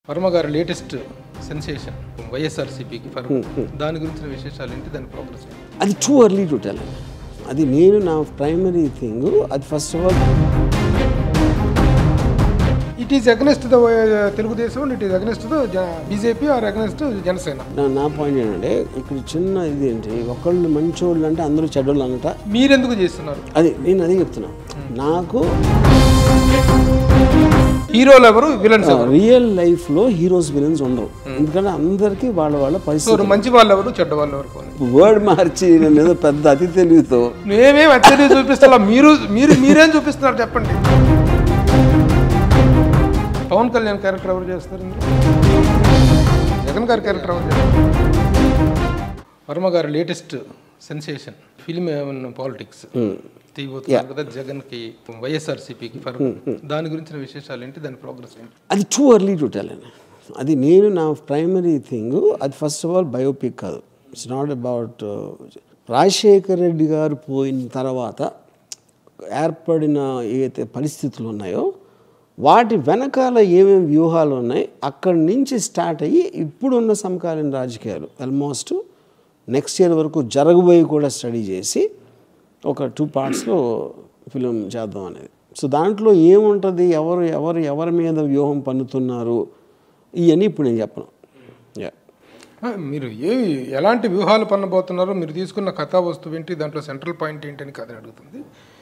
వర్మ గారి latest sensation వైఎస్ఆర్సీపీకి for దాని గురించిన విశేషాలు ఏంటి దాని ప్రోగ్రెస్ ఏంటి అది టూ ఎర్లీ టు టెల్ అది నేను నా ప్రైమరీ థింగ్ అది first of all it is against the Telugu Desam and it is against the BJP or against Janasena నా నా పాయింట్ ఏంటంటే ఇక్కడ చిన్న ఇది ఏంటి ఒకళ్ళు మంచోళ్ళు అంటే అందరూ చెడ్డోళ్ళు అనట మీరెందుకు చేస్తున్నారు అది నేను అదే చెప్తున్నా నాకు హీరోలు ఎవరు విలన్స్ ఎవరు రియల్ లైఫ్లో హీరోస్ విలన్స్ ఉండరు ఎందుకంటే అందరికీ వాళ్ళ వాళ్ళ సో పరిస్థితి మంచి వాళ్ళు ఎవరు చెడ్డ వాళ్ళు ఎవరు పోనీ. వర్డ్ మార్చి నేను ఏదో పెద్ద అతి తెలివితో మేమేం అత్యధిక చూపిస్తా మీరు మీరు మీరేం చూపిస్తున్నారు చెప్పండి పవన్ కళ్యాణ్ క్యారెక్టర్ ఎవరు చేస్తారు ఇందులో? జగన్ గారి క్యారెక్టర్ ఎవరు చేస్తారు వర్మ గారి లేటెస్ట్ సెన్సేషన్ ఫిల్మ్ ఏమన్నా పాలిటిక్స్ తీయబోతున్నారు కదా జగన్ కి వైఎస్ఆర్సీపీకి ఫర్ దాని గురించిన విశేషాలు ఏంటి దాని ప్రోగ్రెస్ ఏంటి అది టూ ఎర్లీ టు టెల్ అది నేను నా ప్రైమరీ థింగ్ అది ఫస్ట్ ఆఫ్ ఆల్ బయోపిక్ కాదు it's not about Rajasekhar Reddy గారు పోయిన తర్వాత ఏర్పడిన ఏదైతే పరిస్థితులు ఉన్నాయో వాటి వెనకాల ఏమేమి వ్యూహాలు ఉన్నాయి అక్కడి నుంచి స్టార్ట్ అయ్యి ఇప్పుడున్న సమకాలీన రాజకీయాలు ఆల్మోస్ట్ నెక్స్ట్ ఇయర్ వరకు జరగబోయి కూడా స్టడీ చేసి ఒక టూ పార్ట్స్లో ఫిలిం చేద్దాం అనేది సో దాంట్లో ఏముంటుంది ఎవరు ఎవరు ఎవరి మీద వ్యూహం పన్నుతున్నారు ఇవన్నీ ఇప్పుడు నేను చెప్పను యా ఆ, మీరు ఏ ఎలాంటి వ్యూహాలు పన్నబోతున్నారో మీరు తీసుకున్న కథా వస్తువు ఏంటి దాంట్లో సెంట్రల్ పాయింట్ ఏంటి అని కథ అడుగుతుంది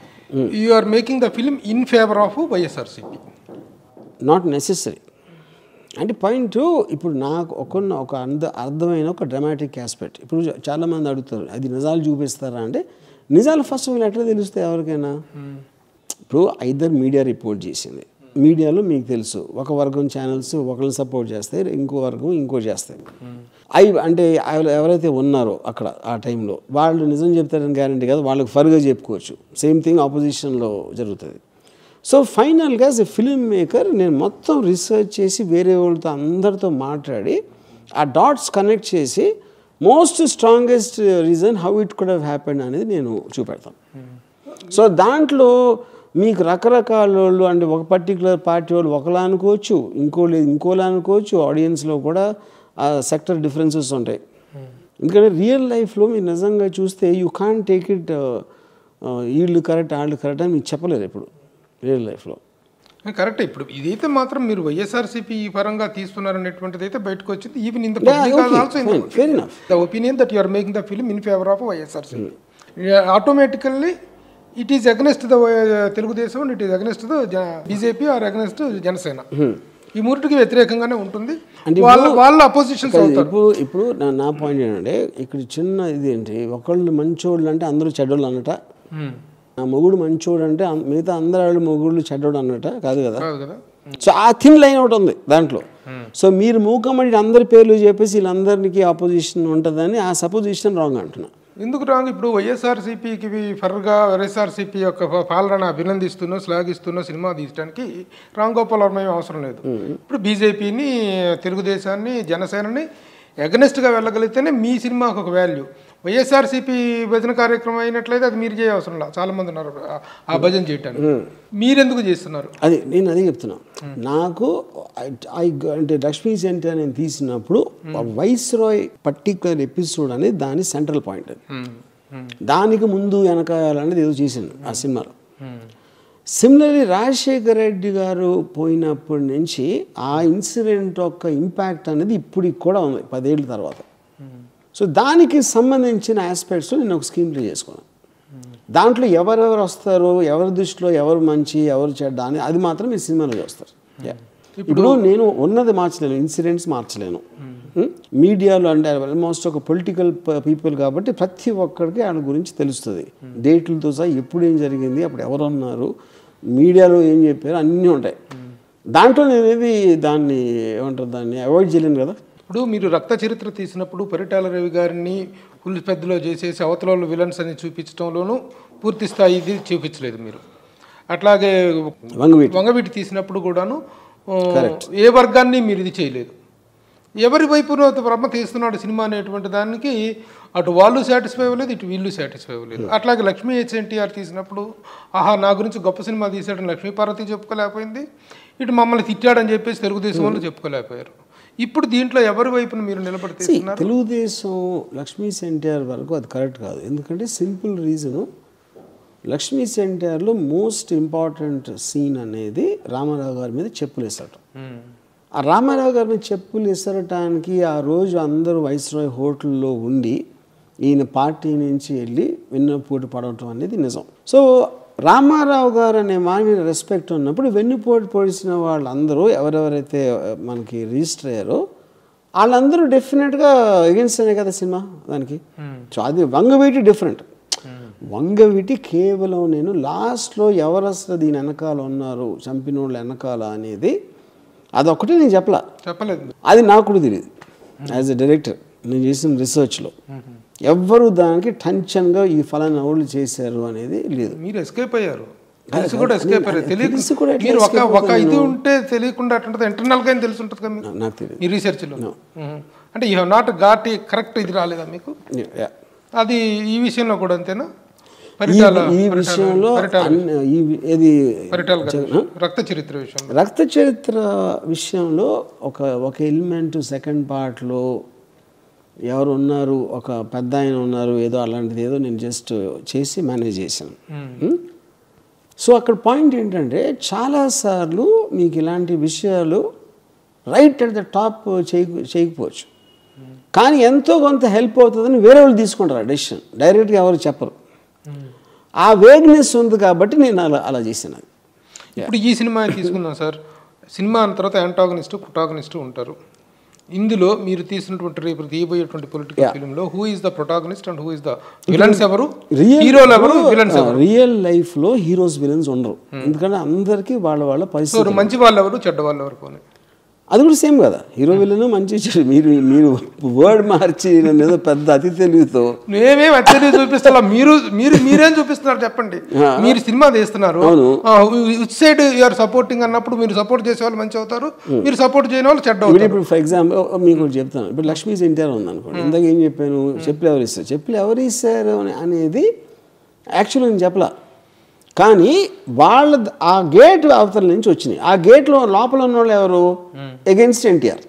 you are making the film in favour of YSRCP not necessary అంటే పాయింట్ ఇప్పుడు నాకు ఒక ఒక అంద అర్థమైన ఒక డ్రామాటిక్ ఆస్పెక్ట్ ఇప్పుడు చా- చాలామంది అడుగుతారు అది నిజాలు చూపిస్తారా అంటే నిజాలు ఫస్ట్ వీళ్ళు ఎట్లా తెలుస్తాయి ఎవరికైనా ఇప్పుడు ఐదర్ మీడియా రిపోర్ట్ చేసింది మీడియాలో మీకు తెలుసు ఒక వర్గం ఛానల్స్ ఒకరిని సపోర్ట్ చేస్తాయి ఇంకో వర్గం ఇంకో చేస్తాయి అవి అంటే ఎవరు- ఎవరైతే ఉన్నారో అక్కడ ఆ టైంలో వాళ్ళు నిజం చెప్తారని గ్యారంటీ కాదు వాళ్ళకి ఫర్గా చెప్పుకోవచ్చు సేమ్ థింగ్ ఆపోజిషన్లో జరుగుతుంది సో ఫైనల్గా యాజ్ ఎ ఫిల్మ్ మేకర్ నేను మొత్తం రీసెర్చ్ చేసి వేరే వాళ్ళతో అందరితో మాట్లాడి ఆ డాట్స్ కనెక్ట్ చేసి most strongest reason how it could have happened అనేది నేను చూపెడతాను సో దాంట్లో మీకు రకరకాల వాళ్ళు అంటే ఒక పర్టికులర్ పార్టీ వాళ్ళు ఒకలా అనుకోవచ్చు ఇంకోళ్ళు ఇంకోలా అనుకోవచ్చు ఆడియన్స్లో కూడా ఆ సెక్టర్ డిఫరెన్సెస్ ఉంటాయి ఎందుకంటే రియల్ లైఫ్లో మీరు నిజంగా చూస్తే యూ కాన్ టేక్ ఇట్ వీళ్ళు కరెక్ట్ వాళ్ళు కరెక్ట్ అని మీకు చెప్పలేరు ఇప్పుడు రియల్ లైఫ్లో కరెక్ట్ ఇప్పుడు ఇదైతే మాత్రం మీరు వైఎస్ఆర్సీపీ పరంగా తీస్తున్నారనేటువంటిది అయితే బయటకు వచ్చింది even in Yeah, okay, fine, fair enough. The opinion that you are making the film in favour of YSRCP automatically it is against the Telugu Desam and it is against the BJP or against Janasena ఈ మూటికి వ్యతిరేకంగానే ఉంటుంది అంటే వాళ్ళ వాళ్ళ oppositions అవుతారు ఇప్పుడు ఇప్పుడు నా నా పాయింట్ ఏంటంటే ఇక్కడ చిన్న ఇది ఏంటి ఒకళ్ళు మంచోళ్ళు అంటే అందరూ చెడ్డోళ్ళు అన్నట Hmm. నా మొగుడు మంచోడు అంటే అం- మిగతా అందరు వాళ్ళు మొగుళ్ళు చెడ్డోడు అన్నట కాదు కదా కాదు కదా సో ఆ థిన్ లైన్ ఒకటి ఉంది దాంట్లో సో మీరు మూకమ్మడి అందరి పేర్లు చెప్పేసి వీళ్ళందరికీ ఆపోజిషన్ ఉంటుందని ఆ సపోజిషన్ రాంగ్ అంటున్నా ఎందుకు రాంగ్ ఇప్పుడు వైఎస్ఆర్సీపీకి ఫర్గా వైఎస్ఆర్సీపీ యొక్క ప- పాలన అభినందిస్తున్నో శ్లాఘిస్తున్నో సినిమా తీయడానికి రామ్ గోపాల్ వర్మ ఏం అవసరం లేదు ఇప్పుడు బీజేపీని తెలుగుదేశాన్ని జనసేనని అగనెస్ట్గా వెళ్ళగలిగితేనే మీ సినిమాకు ఒక వాల్యూ వైఎస్ఆర్సీపీ భజన కార్యక్రమం అయినట్లయితే అది మీరు చేయ అవసరం లేదు చాలా మంది ఉన్నారు ఆ- ఆ భజన చేయటానికి మీరెందుకు చేస్తున్నారు అది నేను అదే చెప్తున్నా నాకు ఐ అంటే లక్ష్మీ సెంటర్ నేను తీసినప్పుడు వైస్ రాయ్ పర్టికులర్ ఎపిసోడ్ అనేది దాని సెంట్రల్ పాయింట్ అది దానికి ముందు వెనకాలనేది ఏదో చేశాను ఆ సినిమాలో సిమిలర్లీ రాజశేఖర రెడ్డి గారు పోయినప్పటి నుంచి ఆ ఇన్సిడెంట్ యొక్క ఇంపాక్ట్ అనేది ఇప్పటికి కూడా ఉంది పదేళ్ళ తర్వాత సో దానికి సంబంధించిన ఆస్పెక్ట్స్ నేను ఒక స్కీమ్ ప్లే చేసుకున్నాను దాంట్లో ఎవరెవరు వస్తారు ఎవరి దృష్టిలో ఎవరు మంచి ఎవరు చెడ్డ అని అది మాత్రం ఈ సినిమాలో చూస్తారు Yeah. ఇప్పుడు నేను ఉన్నది మార్చలేను ఇన్సిడెంట్స్ మార్చలేను Hmm? మీడియాలో అంటే ఆల్మోస్ట్ ఒక పొలిటికల్ పీపుల్ కాబట్టి ప్రతి ఒక్కరికి ఆయన గురించి తెలుస్తుంది డేట్లతో సహా ఎప్పుడు ఏం జరిగింది అప్పుడు ఎవరు ఉన్నారు మీడియాలో ఏం చెప్పారు అన్నీ ఉంటాయి దాంట్లో నేనేది దాన్ని ఏమంటారు దాన్ని అవాయిడ్ చేయలేను కదా ఇప్పుడు మీరు రక్త చరిత్ర తీసినప్పుడు పరిటాల రవి గారిని ఫుల్ పెద్దలో చేసేసి అవతల వాళ్ళు విలన్స్ అని చూపించడంలోనూ పూర్తి స్థాయి ఇది చూపించలేదు మీరు అట్లాగే వంగవీటి వంగవీటి తీసినప్పుడు కూడాను ఆ, ఏ వర్గాన్ని మీరు ఇది చేయలేదు ఎవరి వైపున బ్రహ్మ తీస్తున్నాడు సినిమా అనేటువంటి దానికి అటు వాళ్ళు సాటిస్ఫై అవ్వలేదు ఇటు వీళ్ళు సాటిస్ఫై అవ్వలేదు అట్లాగే లక్ష్మీ హెచ్ ఎన్టీఆర్ తీసినప్పుడు ఆహా నా గురించి గొప్ప సినిమా తీసాడని లక్ష్మీ పార్వతి చెప్పుకోలేకపోయింది ఇటు మమ్మల్ని తిట్టాడని చెప్పేసి తెలుగుదేశం వాళ్ళు చెప్పుకోలేకపోయారు ఇప్పుడు దీంట్లో ఎవరి వైపున మీరు నిలబడితే See, తెలుగుదేశం లక్ష్మీ ఎన్టీఆర్ వరకు అది కరెక్ట్ కాదు ఎందుకంటే సింపుల్ రీజను లక్ష్మీ ఎన్టీఆర్లో మోస్ట్ ఇంపార్టెంట్ సీన్ అనేది రామారావు గారి మీద చెప్పులు వేసటం ఆ రామారావు గారి మీద చెప్పులు విసరటానికి ఆ రోజు అందరూ వైస్రాయ్ హోటల్లో ఉండి ఈయన పార్టీ నుంచి వెళ్ళి వెన్నుపోటు పడటం అనేది నిజం సో రామారావు గారు అనే మాట మీద రెస్పెక్ట్ ఉన్నప్పుడు వెన్నుపోటు పొడిచిన వాళ్ళందరూ ఎవరెవరైతే మనకి రిజిస్టర్ అయ్యారో వాళ్ళందరూ డెఫినెట్గా ఎగెన్స్ట్ అనే కదా సినిమా దానికి సో అది వంగవీటి డిఫరెంట్ వంగవీటి కేవలం నేను లాస్ట్లో ఎవరు అసలు దీని వెనకాల ఉన్నారు చంపిన వాళ్ళు వెనకాల అనేది అదొకటి నేను చెప్పలా చెప్పలేదు అది నాకు కూడా తెలియదు యాజ్ ఎ డైరెక్టర్ నేను చేసిన రీసెర్చ్లో ఎవ్వరు దానికి టెన్షన్గా ఈ ఫలానా వాళ్ళు చేశారు అనేది లేదు మీరు ఎస్కేప్ అయ్యారు తెలిసి కూడా ఎస్కేప్ అయ్యారు తెలియదు తెలిసి కూడా ఎట్లా మీరు ఒక escape ఒక ఇది ఉంటే తెలియకుండా అట్టుంటుంది ఇంటర్నల్ గా తెలిసి ఉంటుంది కదా మీకు నాకు తెలియదు మీ రీసెర్చ్లో అంటే యూ నాట్ ఘాటి కరెక్ట్ ఇది రాలేదా మీకు Yeah. అది ఈ విషయంలో కూడా అంతేనా పరిటాల ఈ విషయంలో అన్ని- ఈ ఏది పరిటాల గారి రక్త చరిత్ర విషయంలో రక్త చరిత్ర విషయంలో ఒక ఒక ఎలిమెంట్ సెకండ్ పార్ట్లో ఎవరు ఉన్నారు ఒక పెద్ద ఆయన ఉన్నారు ఏదో అలాంటిది ఏదో నేను జస్ట్ చేసి మేనేజ్ చేశాను Hmm? సో అక్కడ పాయింట్ ఏంటంటే చాలాసార్లు మీకు ఇలాంటి విషయాలు రైట్ అట్ ద టాప్ చేయ చేయకపోవచ్చు కానీ ఎంతో కొంత హెల్ప్ అవుతుందని వేరే వాళ్ళు తీసుకుంటారు ఆ డెసిషన్ డైరెక్ట్గా ఎవరు చెప్పరు ఆ వేగ్నెస్ ఉంది కాబట్టి నేను అలా అలా చేశాను అది ఇప్పుడు ఈ సినిమా తీసుకుందాం సార్ సినిమా అన్న తర్వాత యాంటాగనిస్ట్ ప్రొటాగనిస్ట్ ఉంటారు ఇందులో మీరు తీసినటువంటి రేపు తీయబోయేటువంటి పొలిటికల్ ఫిలింలో who is the protagonist and who is the villains ఎవరు హీరోలు ఎవరు విలన్స్ ఎవరు రియల్ లైఫ్లో హీరోస్ విలన్స్ ఉండరు ఎందుకంటే అందరికీ వాళ్ళ వాళ్ళ పరిస్థితి సో మంచి వాళ్ళు ఎవరు చెడ్డ వాళ్ళు ఎవరు పోనీ అది కూడా సేమ్ కదా హీరో విలన్ మంచి చెడు. మీరు మీరు వర్డ్ మార్చి నన్ను ఏదో పెద్ద అతి తెలివితో మేమేం అత్యధిక చూపిస్తా మీరు మీరు మీరేం చూపిస్తున్నారు చెప్పండి మీరు సినిమా తీస్తున్నారు విచ్ సైడ్ యూఆర్ సపోర్టింగ్ అన్నప్పుడు మీరు సపోర్ట్ చేసే వాళ్ళు మంచి అవుతారు మీరు సపోర్ట్ చేయని వాళ్ళు చెడ్డ ఇప్పుడు అవుతారు ఇప్పుడు ఫర్ ఎగ్జాంపుల్ మీకు ఒకటి చెప్తాను ఇప్పుడు లక్ష్మీ ఎన్టీఆర్ ఉంది అనుకోండి ఇందాక ఏం చెప్పాను చెప్పులు ఎవరు ఇస్తారు చెప్పులు ఎవరు ఇస్తారు అని అనేది యాక్చువల్ నేను చెప్పలా కానీ వాళ్ళ ఆ గేట్ అవతల నుంచి వచ్చినాయి ఆ గేట్లో లోపల ఉన్న వాళ్ళు ఎవరు against NTR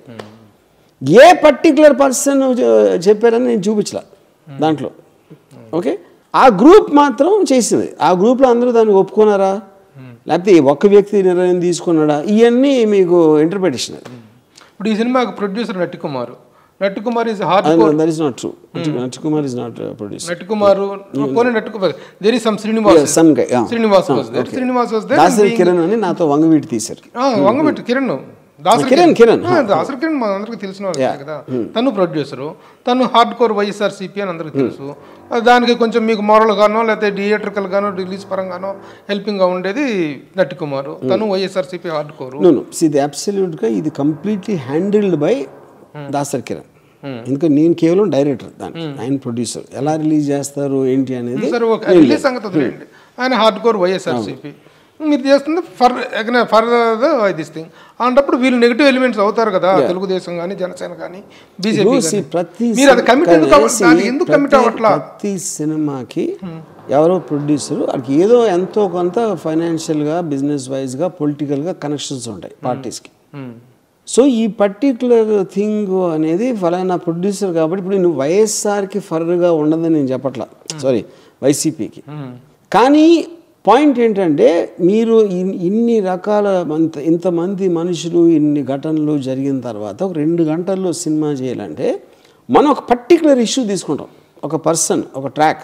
a particular person చెప్పారని నేను చూపించలా దాంట్లో ఓకే ఆ గ్రూప్ మాత్రం చేసింది ఆ గ్రూప్లో అందరూ దాన్ని ఒప్పుకున్నారా లేకపోతే ఈ ఒక్క వ్యక్తి నిర్ణయం తీసుకున్నాడా ఇవన్నీ మీకు ఇంటర్ప్రిటేషన్ అది ఇప్పుడు ఈ సినిమాకి producer Natti Kumar Natti Kumar is hard that is not true Natti Kumar is not produce Natti Kumar పోనీ Natti Kumar there is some Srinivas son guy Srinivas was there Srinivas was there Dasari Kiran అని నాతో వంగవీటి తీశారు వంగబెట్టు కిరణ్ దాసరి కిరణ్ కిరణ్ ఆ, దాసరి కిరణ్ మన అందరికి తెలిసిన వాళ్ళే కదా తను ప్రొడ్యూసరు తను హార్డ్ కోర్ వైఎస్ఆర్ సిపి అని అందరికి తెలుసు ఆ, దానికి కొంచెం మీకు moral గానో లేకపోతే థియేట్రికల్ గానో రిలీజ్ పరంగానో హెల్పింగ్ గా ఉండేది నట్టి కుమార్ తను YSR CP hardcore no no ఇది అబ్సల్యూట్గా ఇది completely handled by Dasari Kiran ఎందుకంటే నేను కేవలం డైరెక్టర్ దానికి ఆయన ప్రొడ్యూసర్ ఎలా రిలీజ్ చేస్తారు ఏంటి అనేది సరే ఓకే రిలీజ్ సంగతి వదిలేయండి ఆయన హార్డ్ కోర్ వైఎస్ఆర్ సిపి మీరు చేస్తుంది ఫర్ ఫర్ దిస్ థింగ్ అలాంటప్పుడు వీళ్ళు నెగిటివ్ ఎలిమెంట్స్ అవుతారు కదా తెలుగుదేశం కానీ జనసేన కానీ బీజేపీ చూసి ప్రతి మీరు అది కమిట్ ఎందుకు అవ్వ- కలిసి దానికి ఎందుకు కమిట్ ప్రతి- అవ్వట్లా ప్రతి సినిమాకి ఎవరో ప్రొడ్యూసర్ వాళ్ళకి ఏదో ఎంతో కొంత ఫైనాన్షియల్గా బిజినెస్ వైజ్గా పొలిటికల్గా కనెక్షన్స్ ఉంటాయి పార్టీస్కి సో ఈ పర్టికులర్ థింగ్ అనేది ఫలానా ప్రొడ్యూసర్ కాబట్టి ఇప్పుడు నువ్వు వైఎస్ఆర్కి ఫర్గా ఉండదని నేను చెప్పట్లా సారీ వైసీపీకి కానీ పాయింట్ ఏంటంటే మీరు ఇన్- ఇన్ని రకాల మంత ఇంతమంది మనుషులు ఇన్ని ఘటనలు జరిగిన తర్వాత ఒక రెండు గంటల్లో సినిమా చేయాలంటే మనం ఒక పర్టికులర్ ఇష్యూ తీసుకుంటాం ఒక పర్సన్ ఒక ట్రాక్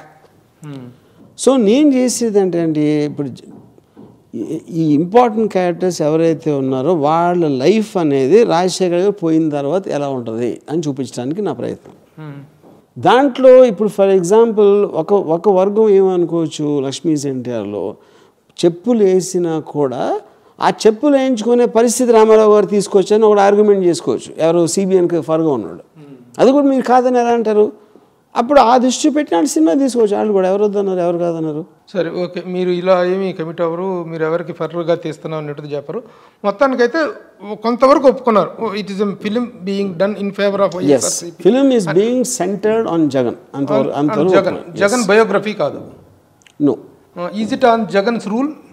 సో నేను చేసేది ఏంటంటే ఇప్పుడు జ- ఈ- ఈ ఇంపార్టెంట్ క్యారెక్టర్స్ ఎవరైతే ఉన్నారో వాళ్ళ లైఫ్ అనేది రాజశేఖర్ గారు పోయిన తర్వాత ఎలా ఉంటుంది అని చూపించడానికి నా ప్రయత్నం దాంట్లో ఇప్పుడు ఫర్ ఎగ్జాంపుల్ ఒక ఒక వర్గం ఏమనుకోవచ్చు లక్ష్మీ ఎన్టీఆర్లో చెప్పులు వేసినా కూడా ఆ చెప్పులు వేయించుకునే పరిస్థితి రామారావు గారు తీసుకొచ్చని ఒక ఆర్గ్యుమెంట్ చేసుకోవచ్చు ఎవరు సిబిఎన్కి ఫర్గా ఉన్నాడు అది కూడా మీరు కాదని ఎలా అంటారు అప్పుడు ఆ దృష్టి పెట్టిన సినిమా తీసుకోవచ్చు వాళ్ళు కూడా ఎవరు వద్దన్నారు ఎవరు కాదన్నారు సరే ఓకే మీరు ఇలా ఏమి కమిట్ అవ్వరు మీరు ఎవరికి ఫర్గా తీస్తున్నాం అన్నట్టు చెప్పరు మొత్తానికైతే కొంతవరకు ఒప్పుకున్నారు it is film being done in favour of yes film is being centred on Jagan అంతవరకు జగన్ అంతవరకు జగన్ బయోగ్రఫీ కాదు no is it on Jagan's rule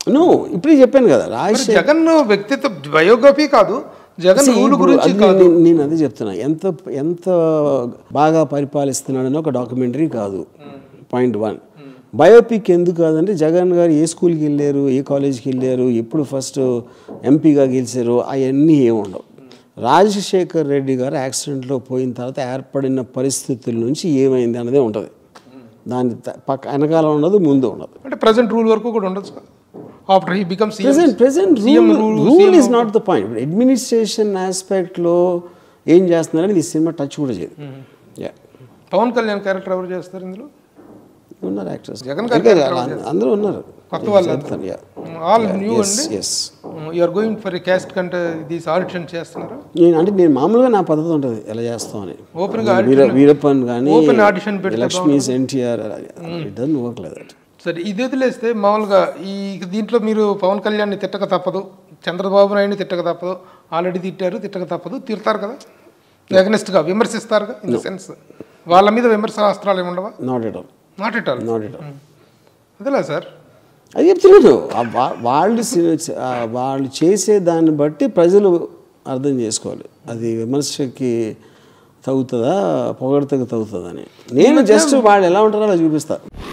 no ఇప్పుడే చెప్పాను కదా మరి రాజశేఖర్ జగన్ వ్యక్తిత్వ బయోగ్రఫీ కాదు జగన్ See, రూల్ ఇప్పుడు గురించి అది కాదు నేను- నేను అదే చెప్తున్నా ఎంత ఎంత బాగా పరిపాలిస్తున్నాడని ఒక డాక్యుమెంటరీ కాదు పాయింట్ వన్ బయోపిక్ ఎందుకు కాదంటే జగన్ గారు ఏ స్కూల్కి వెళ్ళారు ఏ కాలేజ్కి వెళ్ళారు ఎప్పుడు ఫస్ట్ ఎంపీగా గెలిచారు అవన్నీ ఏమి ఉండవు రాజశేఖర్ రెడ్డి గారు యాక్సిడెంట్లో పోయిన తర్వాత ఏర్పడిన పరిస్థితుల నుంచి ఏమైంది అన్నదే ఉంటుంది దాని త- పక్క వెనకాల ఉండదు ముందు ఉండదు అంటే ప్రజెంట్ రూల్ వరకు కూడా ఉండొచ్చు కదా after he become present present CM rule rule rule is not the point administration ఆస్పెక్ట్లో ఏం చేస్తున్నారని ఈ సినిమా టచ్ కూడా చేయదు యా పవన్ కళ్యాణ్ క్యారెక్టర్ ఎవరు చేస్తారు ఇందులో ఉన్నారు యాక్టర్స్ జగన్ గారు అందరూ ఉన్నారు కొత్త వాళ్ళు యా ఆల్ న్యూ ఎస్ అండి yes you are going for cast కంటే దీస్ ఆడిషన్ చేస్తున్నారు నేను అంటే నేను మామూలుగా నా పద్ధతి ఉంటుంది ఎలా చేస్తామని Open గా వీర వీరప్పన్ కానీ Open audition పెడితే Lakshmi's NTR it doesn't work like that సరే ఇది వదిలేస్తే మామూలుగా ఈ దీంట్లో మీరు పవన్ కళ్యాణ్ని తిట్టక తప్పదు చంద్రబాబు నాయుడిని తిట్టక తప్పదు ఆల్రెడీ తిట్టారు తిట్టక తప్పదు తిడతారు కదా అగనెస్ట్గా విమర్శిస్తారు ఇన్ ద సెన్స్ వాళ్ళ మీద విమర్శనాస్త్రాలు ఏమి ఉండవా not at all not at all not at all అదేలా సార్ అది చెప్తున్నాను ఆ వా- వాళ్ళు సి- ఆ వాళ్ళు చేసే దాన్ని బట్టి ప్రజలు అర్థం చేసుకోవాలి అది విమర్శకి తగ్గుతుందా పొగడతకు తగ్గుతుందని నేను జస్ట్ వాళ్ళు ఎలా ఉంటారో అలా చూపిస్తాను